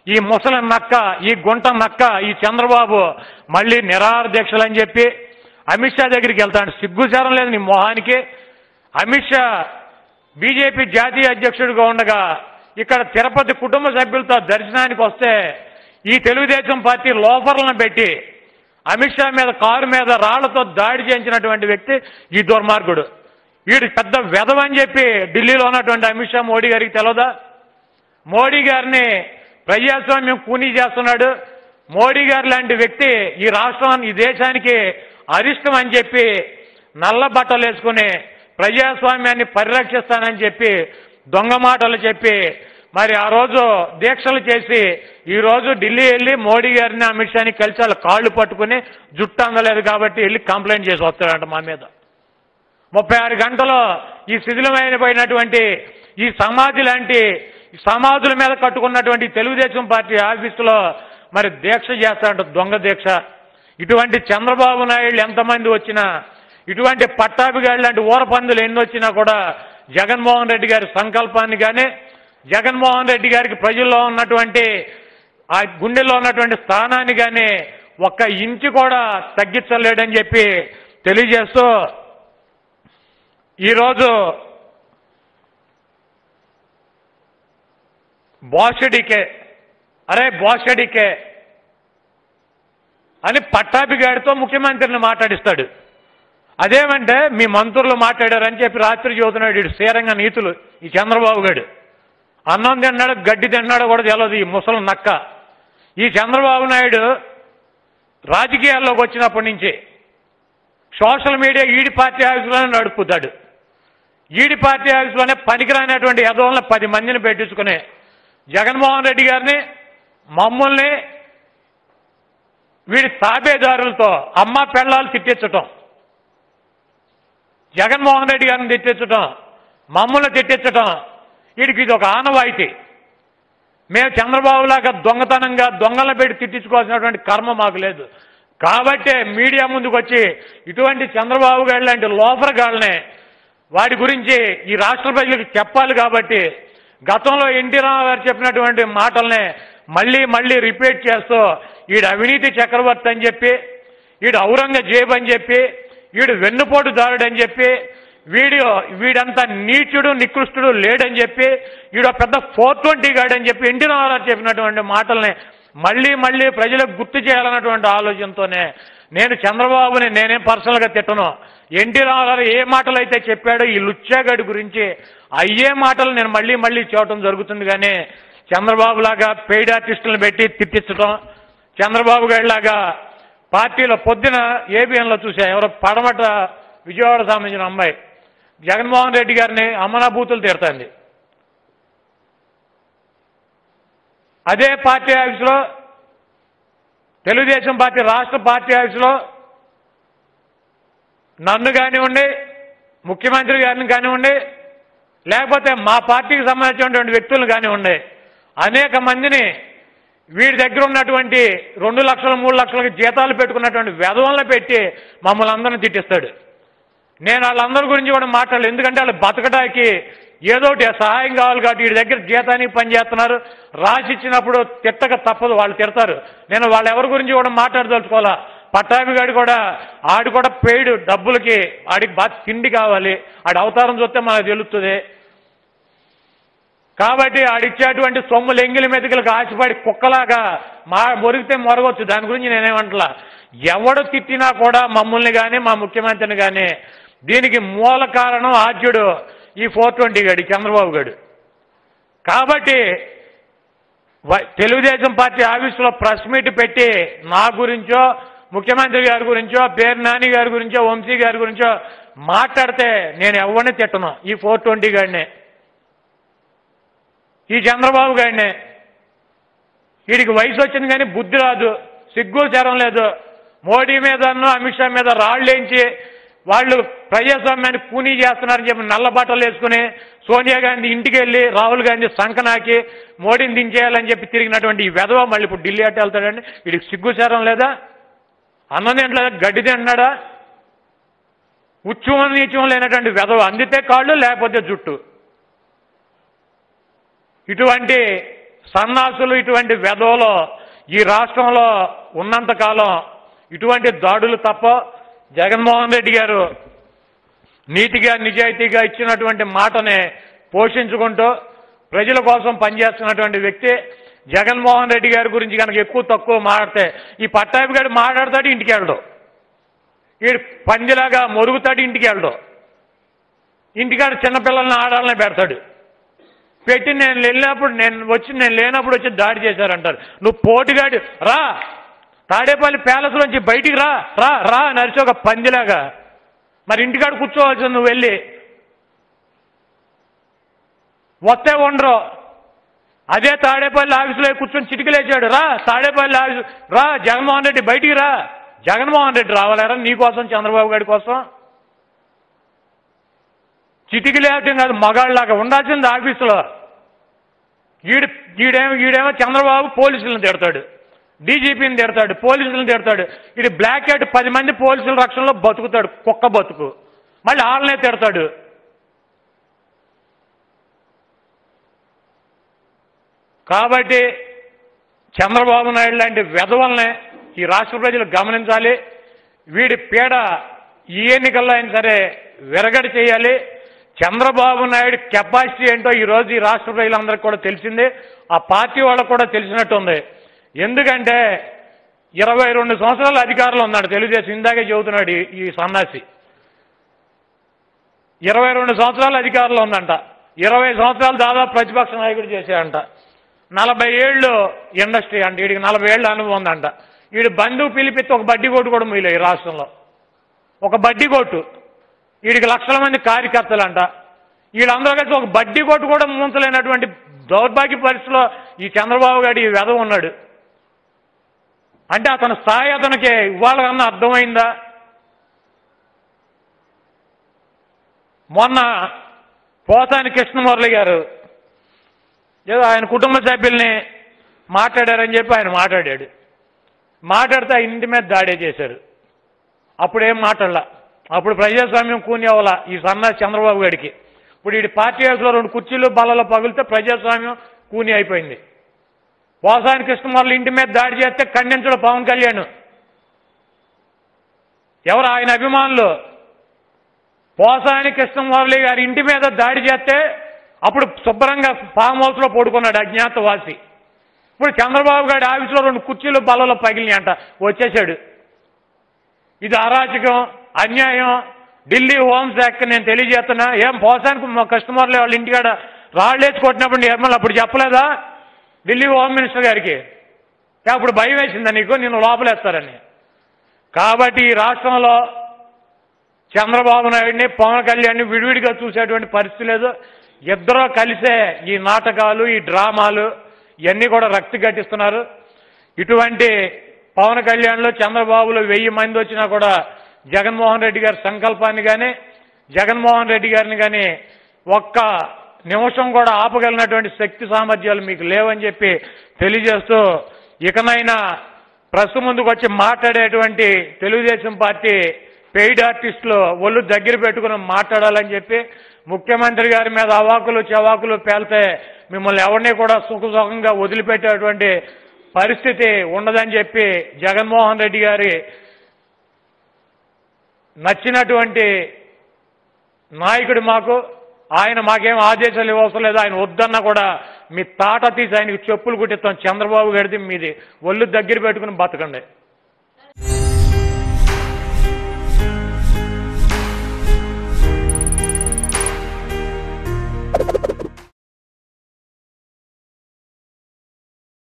ఈ ముసలి నక్క ఈ గుంట నక్క ఈ చంద్రబాబు మళ్ళీ నిరాహార దీక్షలు అని చెప్పి అమిత్ షా దగ్గరికి వెళ్తాడు సిగ్గుచారం లేదు నీ మొహానికి అమిత్ షా బీజేపీ జాతీయ అధ్యక్షుడిగా ఉండగా ఇక్కడ తిరుపతి కుటుంబ సభ్యులతో దర్శనానికి వస్తే ఈ తెలుగుదేశం పార్టీ లోఫర్లను పెట్టి అమిత్ షా మీద కారు మీద రాళ్లతో దాడి చేయించినటువంటి వ్యక్తి ఈ దుర్మార్గుడు వీడు పెద్ద వెధవని చెప్పి ఢిల్లీలో ఉన్నటువంటి అమిత్ షా మోడీ గారికి తెలియదా మోడీ గారిని ప్రజాస్వామ్యం కూనీ చేస్తున్నాడు మోడీ గారు లాంటి వ్యక్తి ఈ రాష్ట్రాన్ని ఈ దేశానికి అరిష్టం అని చెప్పి నల్ల బట్టలు వేసుకుని ప్రజాస్వామ్యాన్ని పరిరక్షిస్తానని చెప్పి దొంగ మాటలు చెప్పి మరి ఆ రోజు దీక్షలు చేసి ఈ రోజు ఢిల్లీ వెళ్ళి మోడీ గారిని అమిత్ షాని కలిసి వాళ్ళ కాళ్ళు పట్టుకుని జుట్టు అందలేదు కాబట్టి వెళ్ళి కంప్లైంట్ చేసి వస్తాడంట మా మీద ముప్పై ఆరు గంటలు ఈ శిథిలమైన పోయినటువంటి ఈ సమాధి లాంటి ఈ సమాధుల మీద కట్టుకున్నటువంటి తెలుగుదేశం పార్టీ ఆఫీసులో మరి దీక్ష చేస్తాడంట దొంగ దీక్ష ఇటువంటి చంద్రబాబు నాయుడు ఎంతమంది వచ్చినా ఇటువంటి పట్టాభిగాడు లాంటి ఊరపందులు ఎన్ని వచ్చినా కూడా జగన్మోహన్ రెడ్డి గారి సంకల్పాన్ని కానీ జగన్మోహన్ రెడ్డి గారికి ప్రజల్లో ఉన్నటువంటి ఆ గుండెల్లో ఉన్నటువంటి స్థానాన్ని కానీ ఒక్క ఇంచు కూడా తగ్గించలేడని చెప్పి తెలియజేస్తూ ఈరోజు బాషడికే అరే బాషడికే అని పట్టాభిగాడితో ముఖ్యమంత్రిని మాట్లాడిస్తాడు అదేమంటే మీ మంత్రులు మాట్లాడారని చెప్పి రాత్రి చదువుతున్నాడు ఇటు శ్రీరంగ నీతులు ఈ చంద్రబాబు గారు అన్నం తిన్నాడు గడ్డి తిన్నాడు కూడా తెలియదు ఈ ముసలి నక్క ఈ చంద్రబాబు నాయుడు రాజకీయాల్లోకి వచ్చినప్పటి నుంచి సోషల్ మీడియా ఈడి పార్టీ ఆఫీసులోనే నడుపుతాడు ఈడి పార్టీ ఆఫీసులోనే పనికిరానటువంటి యదవులను పది మందిని పెట్టించుకుని జగన్మోహన్ రెడ్డి గారిని మమ్మల్ని వీడి తాబేదారులతో అమ్మ పెళ్ళాలు తిట్టించటం జగన్మోహన్ రెడ్డి గారిని తిట్టించటం మమ్మల్ని తిట్టించటం వీడికి ఇది ఒక ఆనవాయితీ మేము చంద్రబాబులాగా దొంగతనంగా దొంగలను పెట్టి తిట్టించుకోవాల్సినటువంటి కర్మ మాకు లేదు కాబట్టే మీడియా ముందుకు వచ్చి ఇటువంటి చంద్రబాబు గారు లాంటి లోఫర్ గాళ్ళనే వాడి గురించి ఈ రాష్ట్ర ప్రజలకు చెప్పాలి కాబట్టి గతంలో ఎన్టీ రామారావు గారు చెప్పినటువంటి మాటల్ని మళ్ళీ మళ్ళీ రిపీట్ చేస్తూ ఈడు అవినీతి చక్రవర్తి అని చెప్పి ఈడు ఔరంగజేబ్ అని చెప్పి వీడు వెన్నుపోటు దారుడు అని చెప్పి వీడు వీడంతా నీచుడు నికృష్టుడు లేడని చెప్పి వీడు ఒక పెద్ద ఫోర్ ట్వంటీ గాడు అని చెప్పి ఎన్టీ రామారావు చెప్పినటువంటి మాటల్ని మళ్ళీ మళ్ళీ ప్రజలకు గుర్తు చేయాలన్నటువంటి ఆలోచనతోనే నేను చంద్రబాబుని నేనేం పర్సనల్గా తిట్టను ఎన్టీ రామారావు ఏ మాటలు అయితే చెప్పాడో ఈ లుచ్చాగడి గురించి అయ్యే మాటలు నేను మళ్ళీ మళ్ళీ చూడటం జరుగుతుంది కానీ చంద్రబాబు లాగా పెయిడ్ ఆర్టిస్టులను పెట్టి తిట్టించడం చంద్రబాబు గారిలాగా పార్టీలో పొద్దున ఏబిఎన్లో చూసా ఎవరో పడమట విజయవాడ సంబంధించిన అమ్మాయి జగన్మోహన్ రెడ్డి గారిని అమ్మనాభూతులు తీరుతుంది అదే పార్టీ ఆఫీసులో తెలుగుదేశం పార్టీ రాష్ట్ర పార్టీ ఆఫీసులో నన్ను కానివ్వండి ముఖ్యమంత్రి గారిని కానివ్వండి లేకపోతే మా పార్టీకి సంబంధించినటువంటి వ్యక్తులను కానివ్వండి అనేక మందిని వీడి దగ్గర ఉన్నటువంటి రెండు లక్షల మూడు లక్షలకి జీతాలు పెట్టుకున్నటువంటి వెధవలను పెట్టి మమ్మల్ని అందరిని తిట్టిస్తాడు నేను వాళ్ళందరి గురించి కూడా మాట్లాడలేదు ఎందుకంటే వాళ్ళు బతకడానికి ఏదో ఒకటి సహాయం కావాలి కాబట్టి వీడి దగ్గర జీతానికి పనిచేస్తున్నారు రాసి ఇచ్చినప్పుడు తిట్టక తప్పదు వాళ్ళు తిడతారు నేను వాళ్ళ ఎవరి గురించి కూడా మాట్లాడదలుచుకోవాలా పట్టాభి గారు కూడా ఆడు కూడా పెయిడ్ డబ్బులకి ఆడికి బాగా తిండి కావాలి ఆడి అవతారం చూస్తే మనకు తెలుస్తుంది కాబట్టి ఆడిచ్చేటువంటి సొమ్ములు ఎంగిలి మెతుకులకు ఆశపడి కుక్కలాగా మా మొరిగితే మొరగొచ్చు దాని గురించి నేనేమంటలా ఎవడు తిట్టినా కూడా మమ్మల్ని కానీ మా ముఖ్యమంత్రిని కానీ దీనికి మూల కారణం ఆద్యుడు ఈ ఫోర్ ట్వంటీ గడి చంద్రబాబు గడు కాబట్టి వ- తెలుగుదేశం పార్టీ ఆఫీసులో ప్రెస్ మీట్ పెట్టి నా గురించో ముఖ్యమంత్రి గారి గురించో పేరు నాని గారి గురించో వంశీ గారి గురించో మాట్లాడితే నేను ఎవరిని తిట్టను ఈ ఫోర్ ట్వంటీ గాడినే ఈ చంద్రబాబు గారినే వీడికి వయసు వచ్చింది కానీ బుద్ధి రాదు సిగ్గు చరం లేదు మోడీ మీద అమిత్ షా మీద రాళ్ళేంచి వాళ్ళు ప్రజాస్వామ్యాన్ని కూనీ చేస్తున్నారని చెప్పి నల్ల బట్టలు వేసుకుని సోనియా గాంధీ ఇంటికి వెళ్ళి రాహుల్ గాంధీ సంకనాకి మోడీని దించేయాలని చెప్పి తిరిగినటువంటి ఈ వెధవ మళ్ళీ ఇప్పుడు ఢిల్లీ అట్టు వెళ్తాడండి వీడికి సిగ్గు చరం లేదా అన్నం తింటలేదా గడ్డి తింటున్నాడా ఉత్సవం నీచం లేనటువంటి వెధవ అందితే కాళ్ళు లేకపోతే జుట్టు ఇటువంటి సన్నాసులు ఇటువంటి వెధవలో ఈ రాష్ట్రంలో ఉన్నంత కాలం ఇటువంటి దాడులు తప్ప జగన్మోహన్ రెడ్డి గారు నీతిగా నిజాయితీగా ఇచ్చినటువంటి మాటని పోషించుకుంటూ ప్రజల కోసం పనిచేస్తున్నటువంటి వ్యక్తి జగన్మోహన్ రెడ్డి గారి గురించి కనుక ఎక్కువ తక్కువ మాట్లాడితే ఈ పట్టాభి గారు మాట్లాడతాడు ఇంటికి వెళ్ళడు వీడు పందిలాగా మొరుగుతాడు ఇంటికి వెళ్ళడు ఇంటికాడ చిన్నపిల్లల్ని ఆడాలని పెడతాడు పెట్టి నేను వెళ్ళినప్పుడు నేను వచ్చి నేను లేనప్పుడు వచ్చి దాడి చేశారంటారు నువ్వు పోటుగాడి రా తాడేపల్లి ప్యాలెస్ నుంచి బయటికి రా రా రా నరిచి ఒక పందిలాగా మరి ఇంటికాడ కూర్చోవాల్సింది నువ్వు వెళ్ళి వస్తే ఉండరు అదే తాడేపల్లి ఆఫీసులో కూర్చొని చిటికలేచాడు రా తాడేపల్లి ఆఫీసు రా జగన్మోహన్ రెడ్డి బయటికి రా జగన్మోహన్ రెడ్డి రావాలరా నీ కోసం చంద్రబాబు గారి కోసం చిటికి లేవటం కాదు మగాళ్ళలాగా ఉండాల్సింది ఆఫీసులో ఈడు ఈడేమో ఈడేమో చంద్రబాబు పోలీసులను తిడతాడు డీజీపీని తిడతాడు పోలీసులను తిడతాడు ఇది బ్లాక్ హ్యాట్ పది మంది పోలీసుల రక్షణలో బతుకుతాడు కుక్క బతుకు మళ్ళీ వాళ్ళనే తిడతాడు కాబట్టి చంద్రబాబు నాయుడు లాంటి వెధవల్ని ఈ రాష్ట్ర ప్రజలు గమనించాలి వీడి పీడ ఈ ఎన్నికల్లో అయినా సరే విరగడి చేయాలి చంద్రబాబు నాయుడు కెపాసిటీ ఏంటో ఈ రోజు ఈ రాష్ట్ర ప్రజలందరికీ కూడా తెలిసింది ఆ పార్టీ వాళ్ళకు కూడా తెలిసినట్టుంది ఎందుకంటే ఇరవై రెండు సంవత్సరాల అధికారంలో ఉన్నాడు తెలుగుదేశం ఇందాకే చెబుతున్నాడు ఈ- ఈ సన్నాసి ఇరవై రెండు సంవత్సరాల అధికారంలో ఉందంట ఇరవై సంవత్సరాలు దాదాపు ప్రతిపక్ష నాయకుడు చేశాడంట నలభై ఏళ్ళు ఇండస్ట్రీ అంట వీడికి నలభై ఏళ్ళు అనుభవం ఉందంట వీడు బంధువు పిలిపిస్తే ఒక బడ్డీ కొట్టు కూడా మీలే ఈ రాష్ట్రంలో ఒక బడ్డీ కొట్టు వీడికి లక్షల మంది కార్యకర్తలంట వీళ్ళందరూ కలిసి ఒక బడ్డీ కొట్టు కూడా ముంచలేనటువంటి దౌర్భాగ్య పరిస్థితిలో ఈ చంద్రబాబు గారి ఈ వెధవ ఉన్నాడు అంటే అతని స్థాయి అతనికి ఇవాళ కన్నా అర్థమైందా మొన్న పోతాని కృష్ణమురళి గారు ఏదో ఆయన కుటుంబ సభ్యుల్ని మాట్లాడారని చెప్పి ఆయన మాట్లాడాడు మాట్లాడితే ఆ ఇంటి మీద దాడే చేశారు అప్పుడేం మాట్లాడలా అప్పుడు ప్రజాస్వామ్యం కూని అవ్వాల ఈ సన్నా చంద్రబాబు గారికి ఇప్పుడు ఈ పార్టీ హౌస్లో రెండు కుర్చీలు బల్లలో పగిలితే ప్రజాస్వామ్యం కూని అయిపోయింది పోసాని కృష్ణమురళి ఇంటి మీద దాడి చేస్తే ఖండించడు పవన్ కళ్యాణ్ ఎవరు ఆయన అభిమానులు పోసాని కృష్ణమురళి గారి ఇంటి మీద దాడి చేస్తే అప్పుడు శుభ్రంగా ఫామ్ హౌస్లో పడుకున్నాడు అజ్ఞాతవాసి ఇప్పుడు చంద్రబాబు గారి ఆఫీసులో రెండు కుర్చీలు బల్లలో పగిలినాయి అంట వచ్చేసాడు ఇది అరాచకం అన్యాయం ఢిల్లీ హోంశాఖ నేను తెలియజేస్తున్నా ఏం పోసానికి మా కస్టమర్లు వాళ్ళ ఇంటికాడ రాళ్ళేసి కొట్టినప్పుడు నిర్మల్ అప్పుడు చెప్పలేదా ఢిల్లీ హోమ్ మినిస్టర్ గారికి ఏ, అప్పుడు భయం వేసిందా నీకు నిన్ను లోపలేస్తారని కాబట్టి ఈ రాష్ట్రంలో చంద్రబాబు నాయుడిని పవన్ కళ్యాణ్ని విడివిడిగా చూసేటువంటి పరిస్థితి లేదు ఇద్దరూ కలిసే ఈ నాటకాలు ఈ డ్రామాలు ఇవన్నీ కూడా రక్తి గట్టిస్తున్నారు ఇటువంటి పవన్ కళ్యాణ్లో చంద్రబాబులో వెయ్యి మంది వచ్చినా కూడా జగన్మోహన్ రెడ్డి గారి సంకల్పాన్ని కానీ జగన్మోహన్ రెడ్డి గారిని కానీ ఒక్క నిమిషం కూడా ఆపగలిగినటువంటి శక్తి సామర్థ్యాలు మీకు లేవని చెప్పి తెలియజేస్తూ ఇకనైనా ప్రెస్ ముందుకు వచ్చి మాట్లాడేటువంటి తెలుగుదేశం పార్టీ పెయిడ్ ఆర్టిస్టులు ఒళ్ళు దగ్గర పెట్టుకుని మాట్లాడాలని చెప్పి ముఖ్యమంత్రి గారి మీద అవాకులు చవాకులు పేలితే మిమ్మల్ని ఎవరిని కూడా సుఖ సుఖంగా వదిలిపెట్టేటువంటి పరిస్థితి ఉండదని చెప్పి జగన్మోహన్ రెడ్డి గారి నచ్చినటువంటి నాయకుడు మాకు ఆయన మాకేం ఆదేశాలు ఇవ్వవసరం లేదు ఆయన వద్దన్నా కూడా మీ తాట తీసి ఆయనకి చెప్పులు కుట్టిస్తాం చంద్రబాబు గారిది మీది ఒళ్ళు దగ్గర పెట్టుకుని బతకండి